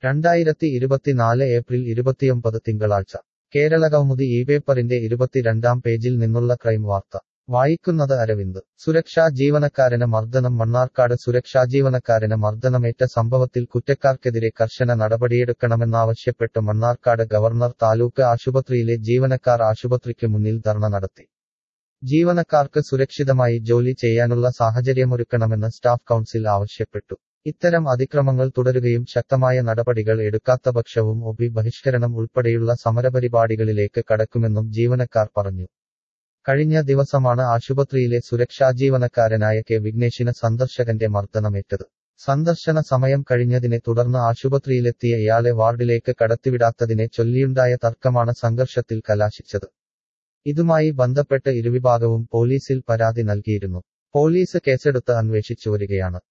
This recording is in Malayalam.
രണ്ടായിരത്തി ഇരുപത്തിനാല് ഏപ്രിൽ ഇരുപത്തിയൊമ്പത് തിങ്കളാഴ്ച കേരളകൗമുദി ഈ പേപ്പറിന്റെ ഇരുപത്തിരണ്ടാം പേജിൽ നിന്നുള്ള ക്രൈം വാർത്ത വായിക്കുന്നത് അരവിന്ദ് സുരക്ഷാ ജീവനക്കാരന് മർദ്ദനം മണ്ണാർക്കാട് സുരക്ഷാ ജീവനക്കാരന് മർദ്ദനമേറ്റ സംഭവത്തിൽ കുറ്റക്കാർക്കെതിരെ കർശന നടപടിയെടുക്കണമെന്നാവശ്യപ്പെട്ട് മണ്ണാർക്കാട് ഗവർണർ താലൂക്ക് ആശുപത്രിയിലെ ജീവനക്കാർ ആശുപത്രിക്ക് മുന്നിൽ ധർണ നടത്തി ജീവനക്കാർക്ക് സുരക്ഷിതമായി ജോലി ചെയ്യാനുള്ള സാഹചര്യമൊരുക്കണമെന്ന് സ്റ്റാഫ് കൗൺസിൽ ആവശ്യപ്പെട്ടു ഇത്തരം അതിക്രമങ്ങൾ തുടരുകയും ശക്തമായ നടപടികൾ എടുക്കാത്തപക്ഷവും ഒബി ബഹിഷ്കരണം ഉൾപ്പെടെയുള്ള സമരപരിപാടികളിലേക്ക് കടക്കുമെന്നും ജീവനക്കാർ പറഞ്ഞു കഴിഞ്ഞ ദിവസമാണ് ആശുപത്രിയിലെ സുരക്ഷാ ജീവനക്കാരനായ കെ വിഘ്നേഷിന് സന്ദർശകന്റെ മർദ്ദനമേറ്റത് സന്ദർശന സമയം കഴിഞ്ഞതിനെ തുടർന്ന് ആശുപത്രിയിലെത്തിയ ഇയാളെ വാർഡിലേക്ക് കടത്തിവിടാത്തതിനെ ചൊല്ലിയുണ്ടായ തർക്കമാണ് സംഘർഷത്തിൽ കലാശിച്ചത് ഇതുമായി ബന്ധപ്പെട്ട് ഇരുവിഭാഗവും പോലീസിൽ പരാതി നൽകിയിരുന്നു പോലീസ് കേസെടുത്ത് അന്വേഷിച്ചു വരികയാണ്